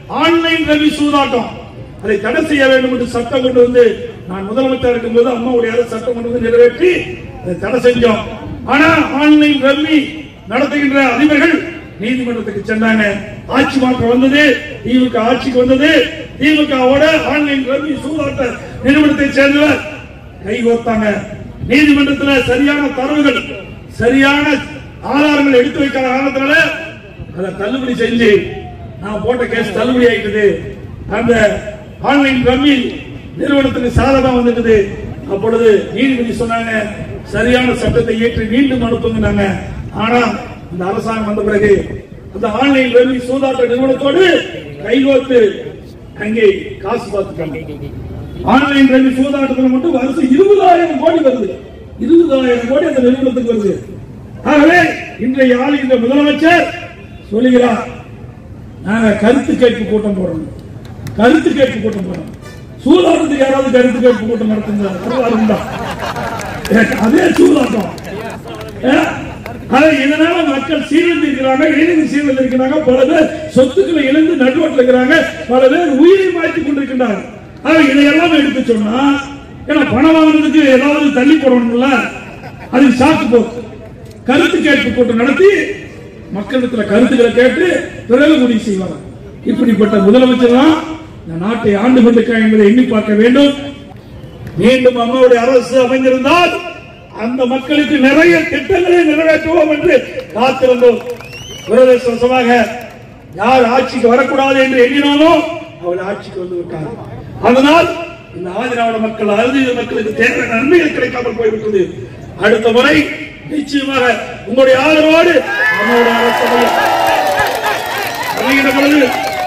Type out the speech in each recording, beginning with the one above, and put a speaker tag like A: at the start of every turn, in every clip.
A: Online Ravi சூதாட்டம் அதை தடை செய்ய வேண்டும் என்று சட்டம் கொண்டு வந்து நான் முதலமைச்சர் இருக்கும்போது அம்மாவுடைய அரசு சட்டம் கொண்டு வந்து நிறைவேற்றி அதை தடை செஞ்சோம் ஆனா ஆன்லைன் ரம்மி நடத்துகின்ற அதிபர்கள் நீதிமன்றத்துக்கு சென்றாங்க ஆட்சி மாற்றம் வந்தது திமுக ஆட்சிக்கு வந்தது திமுகவோட ஆன்லைன் ரம்மி சூதாட்ட நிறுவனத்தை சேர்ந்தவர் கைகோர்த்தாங்க நீதிமன்றத்தில் சரியான தரவுகள் சரியான ஆதாரங்கள் எடுத்து வைக்காத காரணத்தினால அதை தள்ளுபடி செஞ்சு நான் போட்ட கேஸ் தள்ளுபடி ஆயிட்டது அந்த ஆன்லைன் ரம்மி நிறுவனத்துக்கு சாதகம் வந்துட்டது அப்பொழுது நீதிபதி சொன்னாங்க சரியான சட்டத்தை ஏற்றி மீண்டும் அனுப்புங்க ஆனா இந்த அரசாங்கம் வந்த பிறகு அந்த ஆன்லைன் ரம்மி சூதாட்ட நிறுவனத்தோடு கைகோர்த்து அங்கே காசு பார்த்துட்டாங்க ஆன்லைன் ரவி சூதாட்டத்தில் மட்டும் வருஷம் இருபதாயிரம் கோடி வருது இருபதாயிரம் கோடி அந்த நிறுவனத்துக்கு வருது ஆகவே இன்றைய ஆளுகின்ற முதலமைச்சர் சொல்லுகிறார் நாங்க கருத்து கேட்பு கூட்டம் போடணும் கருத்து கேட்பு கூட்டம் போடணும் சூதாட்டத்துக்கு யாராவது கருத்து கேட்பு கூட்டம் நடத்துங்க வரலாறு உண்டா? அதே சூதாட்டம் அஹ், ஆனா இதனால மக்கள் சீரழிந்திருக்கிறாங்க இளைஞர் சீரழிந்திருக்கிறாங்க பல பேர் சொத்துக்களை இழந்து நடுவட்டில் இருக்கிறாங்க பல பேர் உயிரை மாற்றி கொண்டிருக்கின்றாங்க ஆனா இதையெல்லாம் எடுத்து சொன்னா ஏன்னா பணம் வாங்குறதுக்கு ஏதாவது தள்ளி போடணும்ல அது சாக்கு போக்கு கருத்து கேட்பு கூட்டம் நடத்தி மக்களிடத்துல கருத்துக்களை கேட்டு பிறகு முடிவு செய்வாங்க இப்படிப்பட்ட முதலமைச்சர் தான் இந்த நாட்டை ஆண்டு கொண்டிருக்கிறார் என்பதை எண்ணி பார்க்க வேண்டும் மீண்டும் அம்மாவுடைய அரசு அமைந்திருந்தால் அந்த மக்களுக்கு நிறைய திட்டங்களை நிறைவேற்றுவோம் என்று காத்திருந்தோம் துரதிருஷ்டவசமாக யார் ஆட்சிக்கு வரக்கூடாது என்று எண்ணினாலோ அவள் ஆட்சிக்கு வந்து விட்டார் அதனால் இந்த ஆதிராவிட மக்கள் அறுதிய மக்களுக்கு தேவை நன்மைகள் கிடைக்காமல் போய்விட்டது அடுத்த முறை நிச்சயமாக உங்களுடைய ஆதரவோடு அம்மாவுடைய அரசு அமையும். அமைகின்ற பொழுது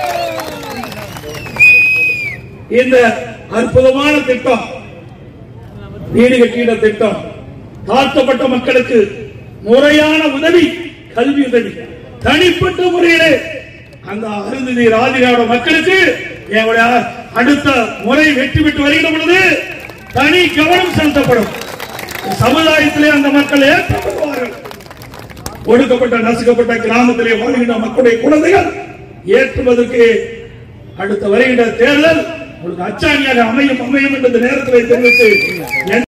A: இந்த அற்புதமான திட்டம் வீடு கட்டிட திட்டம் தாழ்த்தப்பட்ட மக்களுக்கு முறையான உதவி கல்வி உதவி தனிப்பட்ட முறையிலே அந்த அருந்ததி ராஜிராவோட மக்களுக்கு என்னுடைய அடுத்த முறை வெற்றி பெற்று வருகிற பொழுது தனி கவனம் செலுத்தப்படும் சமுதாயத்திலே அந்த மக்கள் ஏற்றப்படுவார்கள் ஒடுக்கப்பட்ட நசுக்கப்பட்ட கிராமத்திலே வாழ்கின்ற மக்களுடைய குழந்தைகள் ஏற்றுவதற்கு அடுத்த வருகின்ற தேர்தல் உங்களுக்கு அச்சாணியாக அமையும் அமையும் என்ற நேரத்தில் தெரிவித்து